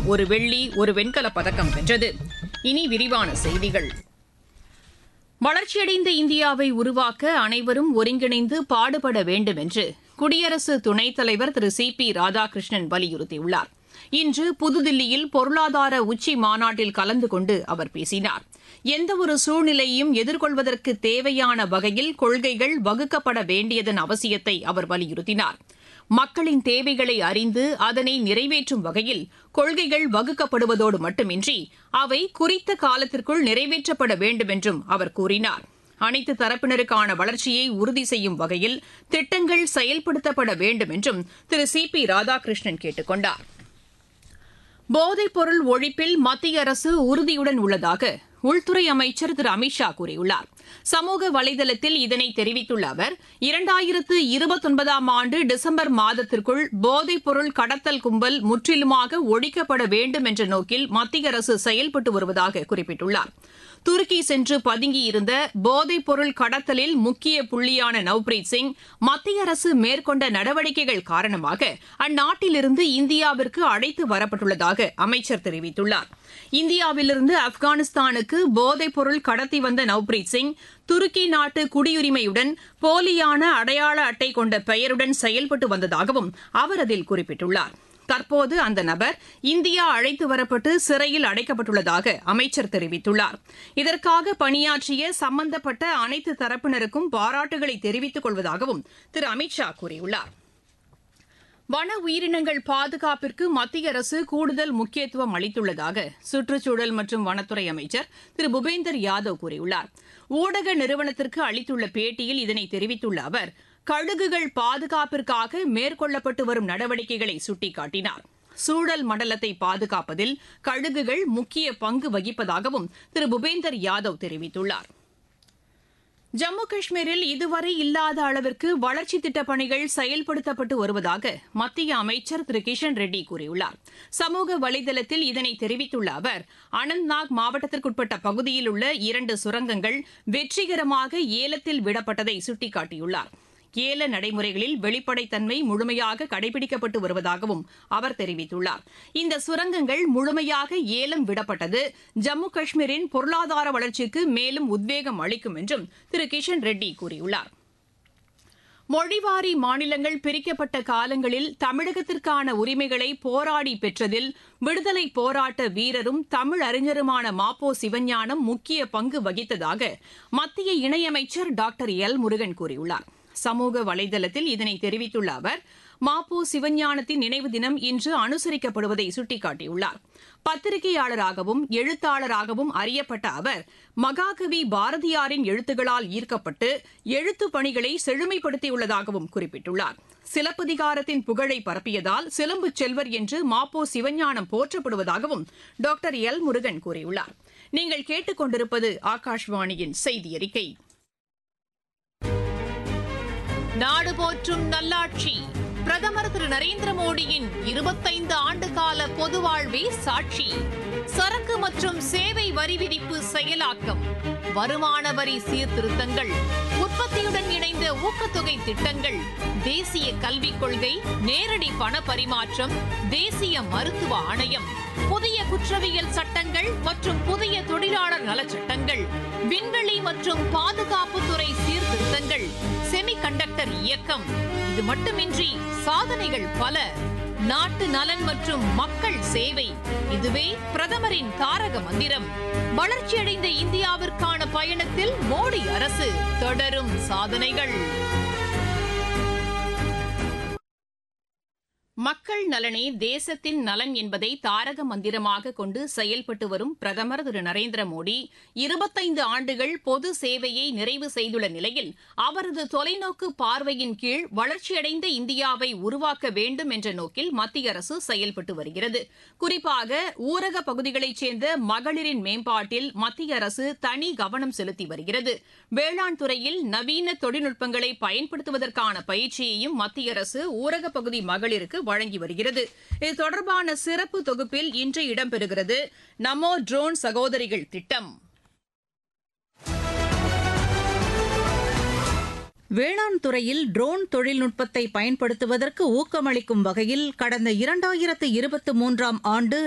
ஒரு வெள்ளி ஒரு வெண்கலப் பதக்கம் வென்றது இனி விரிவான செய்திகள் வளர்ச்சியடைந்த இந்தியாவை உருவாக்க அனைவரும் ஒருங்கிணைந்து பாடுபட வேண்டும் என்று குடியரசு துணைத் தலைவர் திரு சி பி ராதாகிருஷ்ணன் வலியுறுத்தியுள்ளார் இன்று புதுதில்லியில் பொருளாதார உச்சி மாநாட்டில் கலந்து கொண்டு அவர் பேசினார் எந்தவொரு சூழ்நிலையையும் எதிர்கொள்வதற்கு தேவையான வகையில் கொள்கைகள் வகுக்கப்பட வேண்டியதன் அவசியத்தை அவர் வலியுறுத்தினார் மக்களின் தேவைகளை அறிந்து அதனை நிறைவேற்றும் வகையில் கொள்கைகள் வகுக்கப்படுவதோடு மட்டுமின்றி அவை குறித்த காலத்திற்குள் நிறைவேற்றப்பட வேண்டும் என்றும் அவர் கூறினார் அனைத்து தரப்பினருக்கான வளர்ச்சியை உறுதி செய்யும் வகையில் திட்டங்கள் செயல்படுத்தப்பட வேண்டும் என்றும் திரு சி பி ராதாகிருஷ்ணன் கேட்டுக் கொண்டார் போதைப் பொருள் ஒழிப்பில் மத்திய அரசு உறுதியுடன் உள்ளதாக உள்துறை அமைச்சர் திரு அமித்ஷா கூறியுள்ளார் சமூக வலைதளத்தில் இதனை தெரிவித்துள்ள அவர் இரண்டாயிரத்து இருபத்தொன்பதாம் ஆண்டு டிசம்பர் மாதத்திற்குள் போதைப் பொருள் கடத்தல் கும்பல் முற்றிலுமாக ஒழிக்கப்பட வேண்டும் என்ற நோக்கில் மத்திய அரசு செயல்பட்டு வருவதாக குறிப்பிட்டுள்ளார் துருக்கி சென்று பதுங்கியிருந்த போதைப் பொருள் கடத்தலில் முக்கிய புள்ளியான நவ்பிரீத் சிங் மத்திய அரசு மேற்கொண்ட நடவடிக்கைகள் காரணமாக அந்நாட்டிலிருந்து இந்தியாவிற்கு அழைத்து வரப்பட்டுள்ளதாக அமைச்சர் தெரிவித்துள்ளார் இந்தியாவிலிருந்து ஆப்கானிஸ்தானுக்கு போதைப் பொருள் கடத்தி வந்த நவ்பிரீத் சிங் துருக்கி நாட்டு குடியுரிமையுடன் போலியான அடையாள அட்டை கொண்ட பெயருடன் செயல்பட்டு வந்ததாகவும் அவர் அதில் குறிப்பிட்டுள்ளார் தற்போது அந்த நபர் இந்தியா அழைத்து வரப்பட்டு சிறையில் அடைக்கப்பட்டுள்ளதாக அமைச்சர் தெரிவித்துள்ளார் இதற்காக பணியாற்றிய சம்பந்தப்பட்ட அனைத்து தரப்பினருக்கும் பாராட்டுகளை தெரிவித்துக் கொள்வதாகவும் திரு அமித்ஷா கூறியுள்ளார் வன உயிரினங்கள் பாதுகாப்பிற்கு மத்திய அரசு கூடுதல் முக்கியத்துவம் அளித்துள்ளதாக சுற்றுச்சூழல் மற்றும் வனத்துறை அமைச்சர் திரு பூபேந்தர் யாதவ் கூறியுள்ளார் ஊடக நிறுவனத்திற்கு அளித்துள்ள பேட்டியில் இதனை தெரிவித்துள்ள அவர் கழுகுகள் பாதுகாப்பிற்காக மேற்கொள்ளப்பட்டு வரும் நடவடிக்கைகளை சுட்டிக்காட்டினார் சூழல் மண்டலத்தை பாதுகாப்பதில் கழுகுகள் முக்கிய பங்கு வகிப்பதாகவும் திரு பூபேந்தர் யாதவ் தெரிவித்துள்ளார் ஜம்மு காஷ்மீரில் இதுவரை இல்லாத அளவிற்கு வளர்ச்சி திட்டப் பணிகள் செயல்படுத்தப்பட்டு வருவதாக மத்திய அமைச்சர் திரு கிஷன் ரெட்டி கூறியுள்ளார் சமூக வலைதளத்தில் இதனை தெரிவித்துள்ள அவர் அனந்த்நாக் மாவட்டத்திற்குட்பட்ட பகுதியில் உள்ள இரண்டு சுரங்கங்கள் வெற்றிகரமாக ஏலத்தில் விடப்பட்டதை சுட்டிக்காட்டியுள்ளார் ஏல நடைமுறைகளில் வெளிப்படைத்தன்மை முழுமையாக கடைபிடிக்கப்பட்டு வருவதாகவும் அவர் தெரிவித்துள்ளார் இந்த சுரங்கங்கள் முழுமையாக ஏலம் விடப்பட்டது ஜம்மு காஷ்மீரின் பொருளாதார வளர்ச்சிக்கு மேலும் உத்வேகம் அளிக்கும் என்றும் திரு கிஷன் ரெட்டி கூறியுள்ளார் மொழிவாரி மாநிலங்கள் பிரிக்கப்பட்ட காலங்களில் தமிழகத்திற்கான உரிமைகளை போராடி பெற்றதில் விடுதலை போராட்ட வீரரும் தமிழ் அறிஞருமான மாப்போ சிவஞானம் முக்கிய பங்கு வகித்ததாக மத்திய இணையமைச்சர் டாக்டர் எல் முருகன் கூறியுள்ளார் சமூக வலைதளத்தில் இதனை தெரிவித்துள்ள அவர் மாப்போ சிவஞானத்தின் நினைவு தினம் இன்று அனுசரிக்கப்படுவதை சுட்டிக்காட்டியுள்ளார் பத்திரிகையாளராகவும் எழுத்தாளராகவும் அறியப்பட்ட அவர் மகாகவி பாரதியாரின் எழுத்துகளால் ஈர்க்கப்பட்டு எழுத்து பணிகளை செழுமைப்படுத்தியுள்ளதாகவும் குறிப்பிட்டுள்ளார் சிலப்பதிகாரத்தின் புகழை பரப்பியதால் சிலம்பு செல்வர் என்று மாப்போ சிவஞானம் போற்றப்படுவதாகவும் டாக்டர் எல் முருகன் கூறியுள்ளார் நீங்கள் கேட்டுக்கொண்டிருப்பது ஆகாஷ்வாணியின் செய்தி அறிக்கை நாடு போற்றும் நல்லாட்சி பிரதமர் திரு நரேந்திர மோடியின் இருபத்தைந்து ஆண்டு கால பொது வாழ்வே சாட்சி சரக்கு மற்றும் சேவை வரி விதிப்பு செயலாக்கம் வருமான வரி சீர்திருத்தங்கள் உற்பத்தியுடன் இணைந்த ஊக்கத்தொகை திட்டங்கள் தேசிய கல்விக் கொள்கை நேரடி பண பரிமாற்றம் தேசிய மருத்துவ ஆணையம் புதிய குற்றவியல் சட்டங்கள் மற்றும் புதிய தொழிலாளர் நலச்சட்டங்கள் விண்வெளி மற்றும் பாதுகாப்புத்துறை சீர்திருத்தங்கள் செமிகண்டக்டர் இயக்கம் இது மட்டுமின்றி சாதனைகள் பல நாட்டு நலன் மற்றும் மக்கள் சேவை இதுவே பிரதமரின் தாரக மந்திரம் வளர்ச்சியடைந்த இந்தியாவிற்கான பயணத்தில் மோடி அரசு தொடரும் சாதனைகள் மக்கள் நலனே தேசத்தின் நலன் என்பதை தாரக மந்திரமாக கொண்டு செயல்பட்டு வரும் பிரதமர் திரு நரேந்திர மோடி இருபத்தைந்து ஆண்டுகள் பொது சேவையை நிறைவு செய்துள்ள நிலையில் அவரது தொலைநோக்கு பார்வையின் கீழ் வளர்ச்சியடைந்த இந்தியாவை உருவாக்க வேண்டும் என்ற நோக்கில் மத்திய அரசு செயல்பட்டு வருகிறது குறிப்பாக ஊரக பகுதிகளைச் சேர்ந்த மகளிரின் மேம்பாட்டில் மத்திய அரசு தனி கவனம் செலுத்தி வருகிறது வேளாண் துறையில் நவீன தொழில்நுட்பங்களை பயன்படுத்துவதற்கான பயிற்சியையும் மத்திய அரசு ஊரக பகுதி மகளிருக்கு வழங்கி வருகிறது இது தொடர்பான சிறப்பு தொகுப்பில் இன்று இடம்பெறுகிறது நமோ ட்ரோன் சகோதரிகள் திட்டம் வேளாண் துறையில் ட்ரோன் தொழில்நுட்பத்தை பயன்படுத்துவதற்கு ஊக்கமளிக்கும் வகையில் கடந்த இரண்டாயிரத்து இருபத்தி மூன்றாம் ஆண்டு